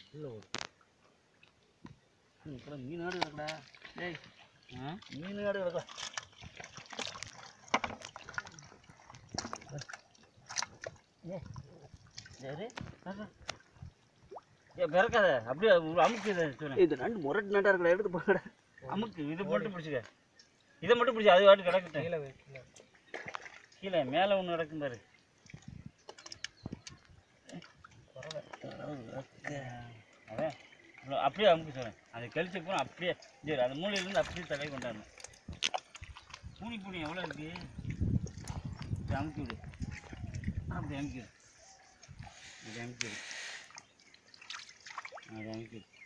உள்ள ஓடு ம், இப்ப மீன் ஆடு கிடக்குடா டேய் ஆ மீன் ஆடு கிடக்குடா சரி ஏ பிறக்காத அப்படியே ஒரு அமுக்கு இதை சொல்லுங்க இது ரெண்டு முரட்டு நட்டா இருக்கல எடுத்து போங்கடா அமுக்கு இது மட்டும் பிடிச்சிக்க இதை மட்டும் பிடிச்சி அது வாட்டு கிடக்கட்டும் கீழே வை கீழே கீழே மேலே ஒன்று கிடக்கும் பாரு அதான் இவ்வளோ அப்படியே அமுக்கு சொல்றேன் அது கழிச்ச போனால் அப்படியே சரி அது மூலையிலேருந்து அப்படியே தலை கொண்டாடணும் பூனி பூனி எவ்வளோ இருக்கு இப்படி அமுக்கி விடு அப்படி அமுக்கி விடு அப்படி அமுக்கி விடு அப்படி அமுக்கி விடு